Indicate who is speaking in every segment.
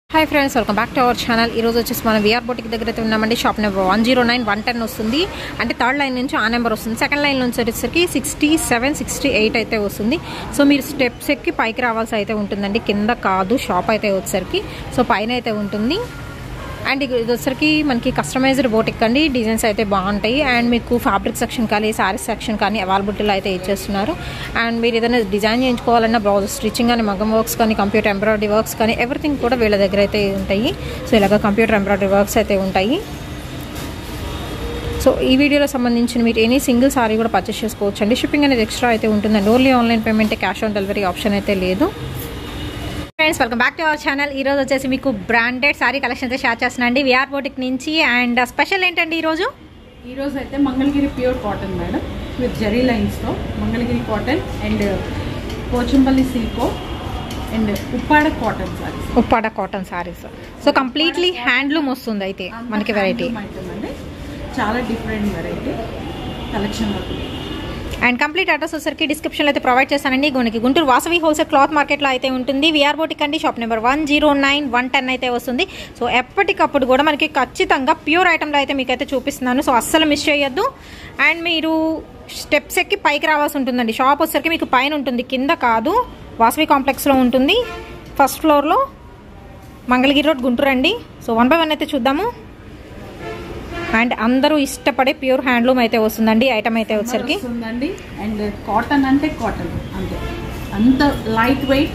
Speaker 1: Hi friends welcome back to our channel ఈ రోజు వచ్చేసి మనం విఆర్ బోటిక్ దగ్గర అయితే ఉన్నామండి shop number one zero nine one ten వస్తుంది అంటే థర్డ్ లైన్ నుంచి ఆ నెంబర్ వస్తుంది సెకండ్ లైన్ నుంచి వచ్చేసరికి సిక్స్టీ సెవెన్ సిక్స్టీ ఎయిట్ అయితే వస్తుంది సో మీరు స్టెప్స్ ఎక్కి పైకి రావాల్సి అయితే ఉంటుందండి కింద కాదు షాప్ అయితే వచ్చేసరికి సో పైన అయితే ఉంటుంది అండ్ ఇది వచ్చరికి మనకి కస్టమైజ్డ్ బోటిక్ అండి డిజైన్స్ అయితే బాగుంటాయి అండ్ మీకు ఫ్యాబ్రిక్ సెక్షన్ కానీ శారీస్ సెక్షన్ కానీ అవైలబిలిటీలో అయితే ఇచ్చేస్తున్నారు అండ్ మీరు ఏదైనా డిజైన్ చేయించుకోవాలన్నా బ్లౌజ్ స్టిచ్చింగ్ కానీ మగం వర్క్స్ కానీ కంప్యూటర్ ఎంబ్రాయిడరీ వర్క్స్ కానీ ఎవ్రీథింగ్ కూడా వీళ్ళ దగ్గర అయితే ఉంటాయి సో ఇలాగ కంప్యూటర్ ఎంబ్రాయిడరీ వర్క్స్ అయితే ఉంటాయి సో ఈ వీడియోలో సంబంధించిన మీరు ఎనీ సింగిల్ సారీ కూడా పర్చేస్ చేసుకోవచ్చు అండి షిప్పింగ్ అనేది ఎక్స్ట్రా అయితే ఉంటుందండి only online payment cash on delivery option అయితే లేదు friends welcome back to our channel ఈ రోజు వచ్చేసి మీకు బ్రాండెడ్ సారీ కలెక్షన్ అయితే షేర్ చేస్తున్నా అండి విఆర్ బోటిక్ నుంచి అండ్ స్పెషల్ ఏంటండి ఈరోజు
Speaker 2: ఈ రోజు అయితే Mangalagiri pure cotton madam with zari లైన్స్తో మంగళగిరి కాటన్ అండ్ పోచంపల్లి సిల్కో and Uppada cotton saris
Speaker 1: Uppada cotton saris so completely handloom వస్తుంది అయితే మనకి వెరైటీ
Speaker 2: అండి చాలా different variety collection
Speaker 1: and complete address వచ్చరికి డిస్క్రిప్షన్లో అయితే ప్రొవైడ్ చేస్తానండి మనకి గుంటూరు వాసవి హోల్సేల్ క్లాత్ మార్కెట్లో అయితే ఉంటుంది విఆర్ బోటిక్ అండి shop number one zero nine one ten అయితే వస్తుంది సో ఎప్పటికప్పుడు కూడా మనకి ఖచ్చితంగా ప్యూర్ ఐటెంలో అయితే మీకు అయితే చూపిస్తున్నాను సో అస్సలు మిస్ చేయొద్దు అండ్ మీరు స్టెప్స్ ఎక్కి పైకి రావాల్సి ఉంటుందండి షాప్ వచ్చరికి మీకు పైన ఉంటుంది కింద కాదు వాసవి కాంప్లెక్స్లో ఉంటుంది ఫస్ట్ ఫ్లోర్లో మంగళగిరి రోడ్ గుంటూరు అండి సో వన్ బై వన్ అయితే చూద్దాము అండ్ అందరూ ఇష్టపడే ప్యూర్ హ్యాండ్లూమ్ అయితే వస్తుందండి ఐటమ్ అయితే వచ్చరికి
Speaker 2: ఉందండి అండ్ కాటన్ అంటే కాటన్ అంతే అంత లైట్ వెయిట్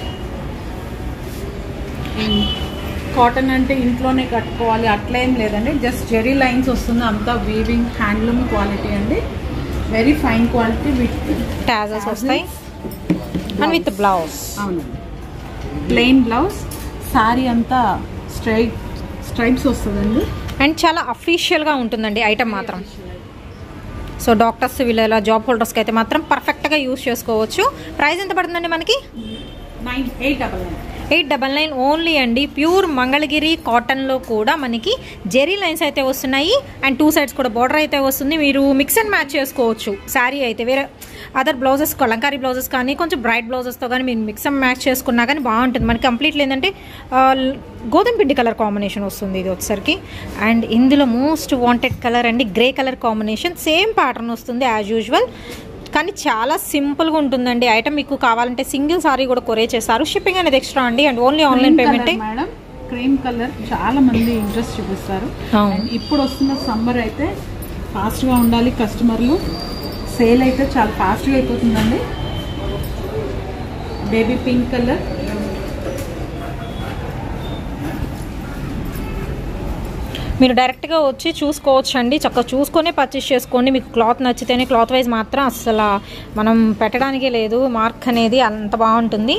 Speaker 2: కాటన్ అంటే ఇంట్లోనే కట్టుకోవాలి అట్లా ఏం లేదండి జస్ట్ జెరీ లైన్స్ వస్తుంది అంతా వీవింగ్ హ్యాండ్లూమ్ క్వాలిటీ అండి very fine quality with
Speaker 1: tassels వస్తాయి అండ్ విత్ బ్లౌజ్
Speaker 2: అవునండి ప్లెయిన్ బ్లౌజ్ శారీ అంతా స్ట్రైట్ స్ట్రైప్స్ వస్తుందండి
Speaker 1: అండ్ చాలా అఫీషియల్గా ఉంటుందండి ఐటమ్ మాత్రం సో డాక్టర్స్ వీళ్ళ ఇలా జాబ్ హోల్డర్స్కి అయితే మాత్రం పర్ఫెక్ట్గా యూస్ చేసుకోవచ్చు ప్రైస్ ఎంత పడుతుందండి మనకి
Speaker 2: nine eight double nine
Speaker 1: eight double nine only అండి ప్యూర్ మంగళగిరి కాటన్లో కూడా మనకి జెరీ లైన్స్ అయితే వస్తున్నాయి అండ్ టూ సైడ్స్ కూడా బార్డర్ అయితే వస్తుంది మీరు మిక్స్ అండ్ మ్యాచ్ చేసుకోవచ్చు శారీ అయితే వేరే అదర్ బ్లౌజెస్ కలంకారీ బ్లౌజెస్ కానీ కొంచెం బ్రైట్ బ్లౌజెస్తో కానీ మీరు మిక్స్ అండ్ మ్యాచ్ చేసుకున్నా కానీ బాగుంటుంది మనకి కంప్లీట్లీ ఏంటంటే ఆ, గోధుమ పిండి కలర్ కాంబినేషన్ వస్తుంది ఇది వచ్చేసరికి అండ్ ఇందులో మోస్ట్ వాంటెడ్ కలర్ అండి grey colour combination same pattern వస్తుంది యాజ్ యూజువల్ కానీ చాలా సింపుల్గా ఉంటుందండి ఐటమ్ మీకు కావాలంటే సింగిల్ సారీ కూడా కొరే చేస్తారు షిప్పింగ్ అనేది ఎక్స్ట్రా అండి and only online payment
Speaker 2: madam cream colour చాలా మంది ఇంట్రెస్ట్ చూపిస్తారు
Speaker 1: అవును.
Speaker 2: And ఇప్పుడు వస్తున్న సమ్మర్ అయితే ఫాస్ట్ గా ఉండాలి కస్టమర్లు సేల్ అయితే చాలా ఫాస్ట్ గా అయిపోతుందండి బేబీ పింక్ కలర్
Speaker 1: మీరు డైరెక్ట్గా వచ్చి చూసుకోవచ్చు అండి చక్కగా చూసుకొని పర్చేస్ చేసుకోండి మీకు క్లాత్ నచ్చితేనే క్లాత్ వైజ్ మాత్రం అసలు మనం పెట్టడానికే లేదు మార్క్ అనేది అంత బాగుంటుంది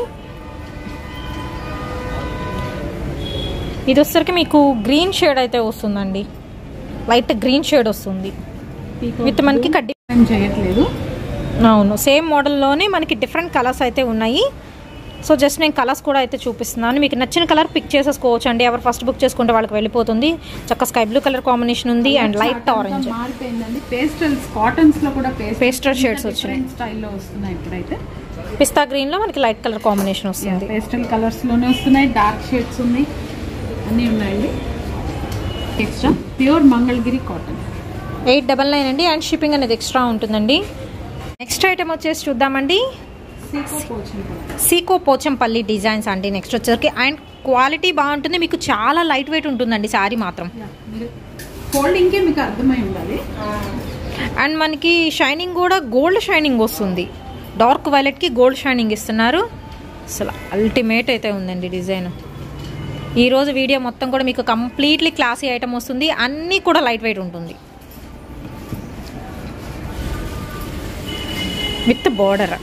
Speaker 1: ఇది వచ్చేసరికి మీకు గ్రీన్ షేడ్ అయితే వస్తుందండి లైట్ గ్రీన్ షేడ్ వస్తుంది With మనకి కడ్డీ-
Speaker 2: ఏం చేయట్లేదు
Speaker 1: అవును సేమ్ మోడల్లోనే మనకి డిఫరెంట్ కలర్స్ అయితే ఉన్నాయి సో జస్ట్ నేను కలర్స్ కూడా అయితే చూపిస్తున్నాను మీకు నచ్చిన కలర్ పిక్ చేసేసుకోవచ్చు అండి ఎవరు ఫస్ట్ బుక్ చేసుకుంటే వాళ్ళకి వెళ్ళిపోతుంది చక్క స్కై బ్లూ కలర్ కాంబినేషన్ ఉంది అండ్ లైట్
Speaker 2: అంతా
Speaker 1: ఆరెంజ్
Speaker 2: మారిపోయిందండి పేస్టల్స్ కాటన్స్ లో కూడా
Speaker 1: Pastel shades వచ్చినాయి.
Speaker 2: స్టైల్లో వస్తున్నాయి ఇప్పుడైతే
Speaker 1: పిస్తా గ్రీన్ లో మనకి లైట్ కలర్ కాంబినేషన్ వస్తుంది
Speaker 2: పేస్టల్ కలర్స్ లోనే వస్తున్నాయి డార్క్ షేడ్స్ ఉన్నాయి అన్నీ ఉన్నాయండి extra pure Mangalagiri cotton
Speaker 1: eight double nine అండి అండ్ షిప్పింగ్ అనేది ఎక్స్ట్రా ఉంటుందండి నెక్స్ట్ ఐటమ్ వచ్చేసి చూద్దామండి
Speaker 2: సీకో పోచంపల్లి
Speaker 1: సీకో పోచంపల్లి డిజైన్స్ అండి నెక్స్ట్ వచ్చేసరికి అండ్ క్వాలిటీ బాగుంటుంది మీకు చాలా లైట్ వెయిట్ ఉంటుందండి శారీ మాత్రం
Speaker 2: ఫోల్డింగ్కే మీకు అర్థమై ఉండాలి
Speaker 1: అండ్ మనకి షైనింగ్ కూడా గోల్డ్ షైనింగ్ వస్తుంది డార్క్ వైలెట్కి గోల్డ్ షైనింగ్ ఇస్తున్నారు అసలు అల్టిమేట్ అయితే ఉందండి డిజైన్ ఈరోజు వీడియో మొత్తం కూడా మీకు కంప్లీట్లీ క్లాసీ ఐటమ్ వస్తుంది అన్నీ కూడా లైట్ వెయిట్ ఉంటుంది విత్ బార్డర్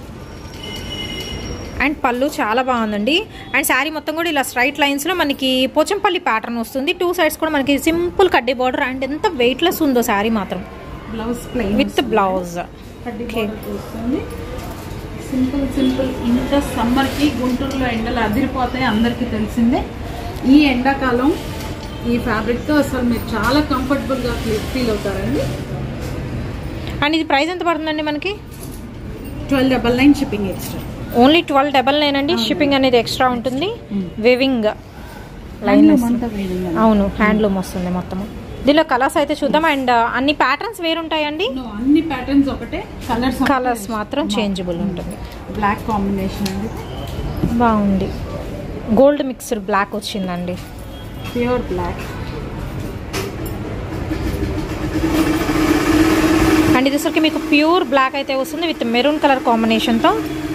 Speaker 1: అండ్ పళ్ళు చాలా బాగుందండి అండ్ శారీ మొత్తం కూడా ఇలా స్ట్రైట్ లైన్స్లో మనకి పోచంపల్లి ప్యాటర్న్ వస్తుంది టూ సైడ్స్ కూడా మనకి సింపుల్ కడ్డీ బార్డర్ అండ్ ఎంత వెయిట్లెస్ ఉందో శారీ మాత్రం
Speaker 2: బ్లౌజ్ ప్లెయిన్
Speaker 1: విత్ బ్లౌజ్
Speaker 2: కడ్డీ
Speaker 1: Okay.
Speaker 2: border వస్తుంది సింపుల్ సింపుల్ ఇంత సమ్మర్కి గుంటూరులో ఎండలు అదిరిపోతాయి అందరికీ తెలిసిందే ఈ ఎండాకాలం ఈ ఫ్యాబ్రిక్తో అసలు మీరు చాలా కంఫర్టబుల్గా ఫీల్ అవుతారండి
Speaker 1: అండ్ ఇది ప్రైస్ ఎంత పడుతుందండి మనకి
Speaker 2: twelve double nine shipping extra
Speaker 1: only twelve double nine అండి షిప్పింగ్ అనేది ఎక్స్ట్రా ఉంటుంది
Speaker 2: Mm.
Speaker 1: వివింగ్ లైన్
Speaker 2: లైన్ అంతా వేయండి
Speaker 1: అవును హ్యాండ్లూమ్ వస్తుంది మొత్తము దీనిలో కలర్స్ అయితే చూద్దాం అండ్ అన్ని ప్యాటర్న్స్ వేరుంటాయండి
Speaker 2: అన్ని ప్యాటర్న్స్ ఒకటే కలర్స్
Speaker 1: కలర్స్ మాత్రం చేంజబుల్ ఉంటుంది
Speaker 2: బ్లాక్ కాంబినేషన్ అండి
Speaker 1: బాగుంది గోల్డ్ మిక్స్డ్ బ్లాక్ వచ్చిందండి
Speaker 2: ప్యూర్ బ్లాక్
Speaker 1: అండ్ ఇది వచ్చరికి మీకు ప్యూర్ బ్లాక్ అయితే వస్తుంది విత్ మెరూన్ కలర్ కాంబినేషన్తో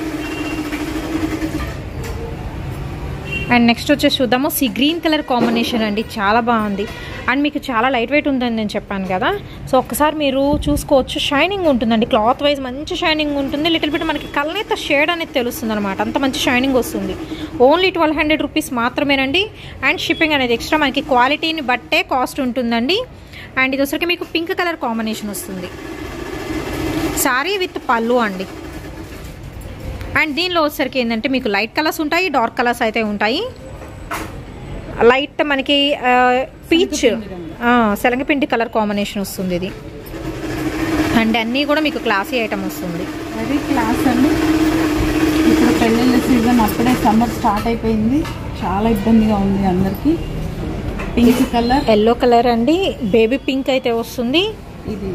Speaker 1: అండ్ నెక్స్ట్ వచ్చేసి చూద్దాము సి గ్రీన్ కలర్ కాంబినేషన్ అండి చాలా బాగుంది అండ్ మీకు చాలా లైట్ వెయిట్ ఉందని నేను చెప్పాను కదా సో ఒక్కసారి మీరు చూసుకోవచ్చు షైనింగ్ ఉంటుందండి క్లాత్ వైజ్ మంచి షైనింగ్ ఉంటుంది లిటిల్ బిట్ మనకి కలనేత షేడ్ అనేది తెలుస్తుంది అనమాట అంత మంచి షైనింగ్ వస్తుంది ఓన్లీ ట్వెల్వ్ హండ్రెడ్ రూపీస్ మాత్రమేనండి అండ్ షిప్పింగ్ అనేది ఎక్స్ట్రా మనకి క్వాలిటీని బట్టే కాస్ట్ ఉంటుందండి అండ్ ఇది వచ్చరికి మీకు పింక్ కలర్ కాంబినేషన్ వస్తుంది సారీ విత్ పళ్ళు అండి అండ్ దీనిలో వచ్చేసరికి ఏంటంటే మీకు లైట్ కలర్స్ ఉంటాయి డార్క్ కలర్స్ అయితే ఉంటాయి లైట్ మనకి పీచ్ శనగపిండి కలర్ కాంబినేషన్ వస్తుంది ఇది అండ్ అన్నీ కూడా మీకు క్లాసీ ఐటమ్ వస్తుంది
Speaker 2: వెరీ క్లాస్ అండి ఇప్పుడు పెళ్ళిళ్ళ సీజన్ అప్పుడే సమ్మర్ స్టార్ట్ అయిపోయింది చాలా ఇబ్బందిగా ఉంది అందరికి పింక్ కలర్
Speaker 1: ఎల్లో కలర్ అండి బేబీ పింక్ అయితే వస్తుంది
Speaker 2: ఇది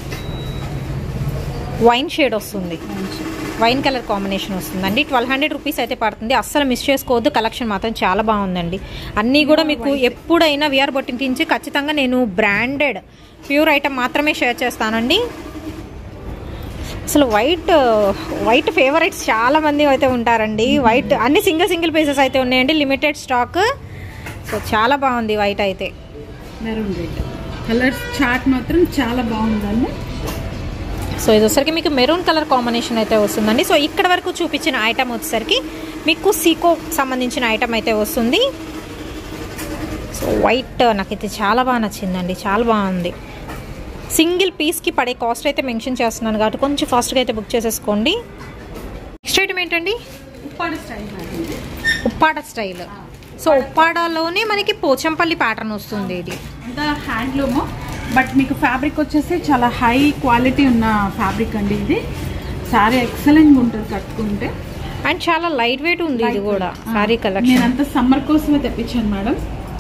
Speaker 1: వైన్ షేడ్ వస్తుంది
Speaker 2: మంచి
Speaker 1: వైన్ కలర్ కాంబినేషన్ వస్తుందండి ట్వెల్వ్ హండ్రెడ్ రూపీస్ అయితే పడుతుంది అస్సలు మిస్ చేసుకోవద్దు కలెక్షన్ మాత్రం చాలా బాగుందండి అన్నీ కూడా మీకు ఎప్పుడైనా విఆర్ బొట్టింగ్ నుంచి ఖచ్చితంగా నేను బ్రాండెడ్ ప్యూర్ ఐటమ్ మాత్రమే షేర్ చేస్తానండి అసలు వైట్ వైట్ ఫేవరెట్స్ చాలా మంది అయితే ఉంటారండి వైట్ అన్ని సింగిల్ సింగిల్ పీసెస్ అయితే ఉన్నాయండి లిమిటెడ్ స్టాక్ సో చాలా బాగుంది వైట్ అయితే
Speaker 2: మెరూన్ రెడ్ కలర్స్ చార్ట్ మాత్రం చాలా బాగుందండి
Speaker 1: సో ఇది వచ్చరికి మీకు మెరూన్ కలర్ కాంబినేషన్ అయితే వస్తుందండి సో ఇక్కడ వరకు చూపించిన ఐటమ్ వచ్చేసరికి మీకు సీకో సంబంధించిన ఐటమ్ అయితే వస్తుంది సో వైట్ నాకైతే చాలా బాగా నచ్చిందండి చాలా బాగుంది సింగిల్ పీస్కి పడే కాస్ట్ అయితే మెన్షన్ చేస్తున్నాను కాబట్టి కొంచెం ఫాస్ట్గా అయితే బుక్ చేసేసుకోండి నెక్స్ట్ ఐటమ్ ఏంటండి
Speaker 2: Uppada style madam
Speaker 1: Uppada style so ఉప్పాడలోనే మనకి పోచంపల్లి ప్యాటర్న్ వస్తుంది ఇది
Speaker 2: అంతా హ్యాండ్లూమ్ బట్ మీకు ఫ్యాబ్రిక్ వచ్చేసి చాలా హై క్వాలిటీ ఉన్న ఫ్యాబ్రిక్ అండి ఇది సారీ ఎక్సలెంట్ ఉంటుంది కట్టుకుంటే
Speaker 1: అండ్ చాలా లైట్ వెయిట్ ఉంది ఇది కూడా సారీ కలెక్షన్
Speaker 2: నేనంతా సమ్మర్ కోసమే తెప్పించాను మేడం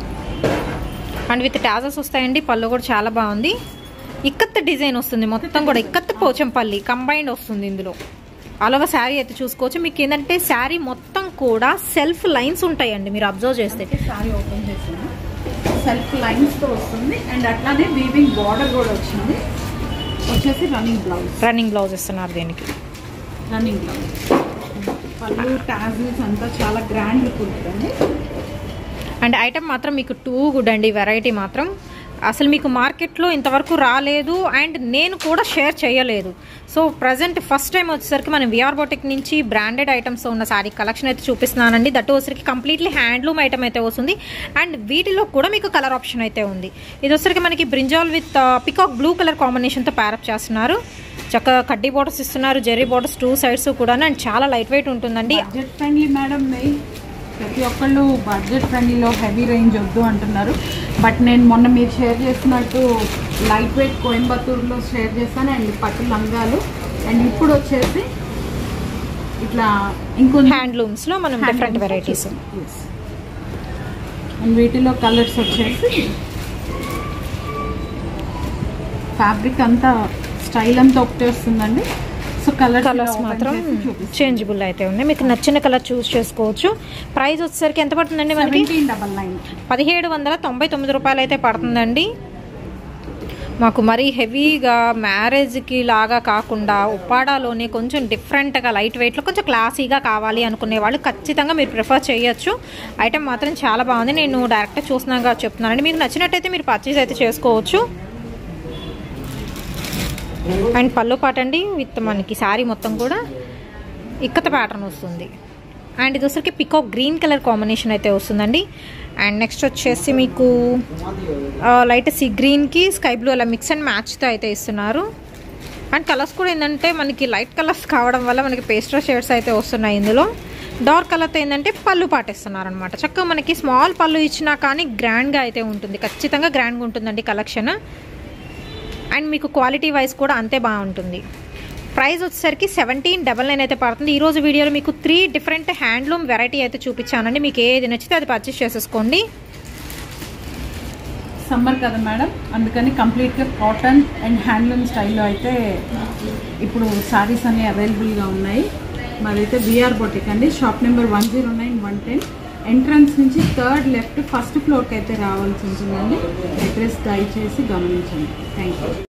Speaker 1: అండ్ విత్ టాజర్స్ వస్తాయండి పళ్ళు కూడా చాలా బాగుంది ఇక్కత్ డిజైన్ వస్తుంది మొత్తం కూడా ఇక్కత్ పోచంపల్లి కంబైన్డ్ వస్తుంది ఇందులో అలాగా శారీ అయితే చూసుకోవచ్చు మీకు ఏంటంటే శారీ మొత్తం కూడా సెల్ఫ్ లైన్స్ ఉంటాయండి మీరు అబ్జర్వ్ చేస్తే
Speaker 2: సారీ ఓపెన్ చేసాను సెల్ఫ్ లైన్స్ తో వస్తుంది అండ్ అట్లానే వీవింగ్ బార్డర్ కూడా వచ్చింది వచ్చేసి రన్నింగ్ బ్లౌజ్
Speaker 1: రన్నింగ్ బ్లౌజ్ ఇస్తున్నారు దీనికి
Speaker 2: రన్నింగ్ బ్లౌజ్ పళ్ళు టాజిల్స్ అంతా చాలా గ్రాండ్ లుక్ ఉంటుందండి
Speaker 1: అండ్ ఐటమ్ మాత్రం మీకు టూ గుడ్ అండి వెరైటీ మాత్రం అసలు మీకు మార్కెట్లో ఇంతవరకు రాలేదు అండ్ నేను కూడా షేర్ చేయలేదు సో ప్రజెంట్ ఫస్ట్ టైం వచ్చేసరికి మనం విఆర్ బోటిక్ నుంచి బ్రాండెడ్ ఐటమ్స్ ఉన్న శారీ కలెక్షన్ అయితే చూపిస్తున్నానండి దట్ వచ్చరికి కంప్లీట్లీ హ్యాండ్లూమ్ ఐటమ్ అయితే వస్తుంది అండ్ వీటిలో కూడా మీకు కలర్ ఆప్షన్ అయితే ఉంది ఇది వచ్చరికి మనకి brinjal with peacock blue colour కాంబినేషన్తో ప్యారప్ చేస్తున్నారు చక్కగా కడ్డీ బోర్డర్స్ ఇస్తున్నారు జెర్రీ బోర్డర్స్ టూ సైడ్స్ కూడా అండ్ చాలా లైట్ వెయిట్ ఉంటుందండి
Speaker 2: బడ్జెట్ ఫ్రెండ్లీ మేడం మెయిన్ ప్రతి ఒక్కళ్ళు బడ్జెట్ ఫ్రెండ్లీలో హెవీ రేంజ్ వద్దు అంటున్నారు బట్ నేను మొన్న మీరు షేర్ చేసినట్టు లైట్ వెయిట్ కోయంబత్తూరులో షేర్ చేస్తాను అండ్ పట్టు లంగాలు అండ్ ఇప్పుడు వచ్చేసి ఇట్లా ఇంకొంచెం
Speaker 1: హ్యాండ్లూమ్స్లో మనం డిఫరెంట్ వెరైటీస్
Speaker 2: Yes. అండ్ వీటిలో కలర్స్ వచ్చేసి ఫ్యాబ్రిక్ అంతా స్టైల్ అంతా ఒకటే వస్తుందండి సో కలర్
Speaker 1: కలర్స్ మాత్రం చేంజబుల్ అయితే ఉన్నాయి మీకు నచ్చిన కలర్ చూస్ చేసుకోవచ్చు ప్రైస్ వచ్చేసరికి ఎంత పడుతుందండి మనకి
Speaker 2: సెవెంటీన్ డబల్ నైన్
Speaker 1: పదిహేడు వందల తొంభై తొమ్మిది రూపాయలు అయితే పడుతుందండి మాకు మరీ హెవీగా మ్యారేజ్కి లాగా కాకుండా ఉప్పాడాలోనే కొంచెం డిఫరెంట్గా లైట్ వెయిట్లో కొంచెం క్లాసీగా కావాలి అనుకునే వాళ్ళు ఖచ్చితంగా మీరు ప్రిఫర్ చేయొచ్చు ఐటెం మాత్రం చాలా బాగుంది నేను డైరెక్ట్గా చూస్తున్నాగా చెప్తున్నానండి మీకు నచ్చినట్టయితే మీరు పర్చేస్ అయితే చేసుకోవచ్చు అండ్ పళ్ళు పాట అండి విత్ మనకి శారీ మొత్తం కూడా ఇక్కత ప్యాటర్న్ వస్తుంది అండ్ ఇది వచ్చరికి పికాక్ గ్రీన్ కలర్ కాంబినేషన్ అయితే వస్తుందండి అండ్ నెక్స్ట్ వచ్చేసి మీకు లైట్ సీ గ్రీన్కి స్కై బ్లూ అలా మిక్స్ అండ్ మ్యాచ్తో అయితే ఇస్తున్నారు అండ్ కలర్స్ కూడా ఏంటంటే మనకి లైట్ కలర్స్ కావడం వల్ల మనకి పేస్టర్ షేడ్స్ అయితే వస్తున్నాయి ఇందులో డార్క్ కలర్తో ఏంటంటే పళ్ళు పాటిస్తున్నారు అనమాట చక్కగా మనకి స్మాల్ పళ్ళు ఇచ్చినా కానీ గ్రాండ్గా అయితే ఉంటుంది ఖచ్చితంగా గ్రాండ్గా ఉంటుందండి కలెక్షన్ అండ్ మీకు క్వాలిటీ వైజ్ కూడా అంతే బాగుంటుంది ప్రైస్ వచ్చేసరికి సెవెంటీన్ డబల్ నైన్ అయితే పడుతుంది ఈ రోజు వీడియోలో మీకు త్రీ డిఫరెంట్ హ్యాండ్లూమ్ వెరైటీ అయితే చూపించానండి మీకు ఏది నచ్చితే అది పర్చేస్ చేసేసుకోండి
Speaker 2: సమ్మర్ కదా మేడం అందుకని కంప్లీట్గా కాటన్ అండ్ హ్యాండ్లూమ్ స్టైల్లో అయితే ఇప్పుడు సారీస్ అన్నీ అవైలబుల్గా ఉన్నాయి మాదైతే విఆర్ బొటిక్ అండి shop number one zero nine one ten entrance నుంచి థర్డ్ లెఫ్ట్ ఫస్ట్ ఫ్లోర్కి అయితే రావాల్సి ఉంటుందండి అడ్రస్ దయచేసి గమనించండి థ్యాంక్ యూ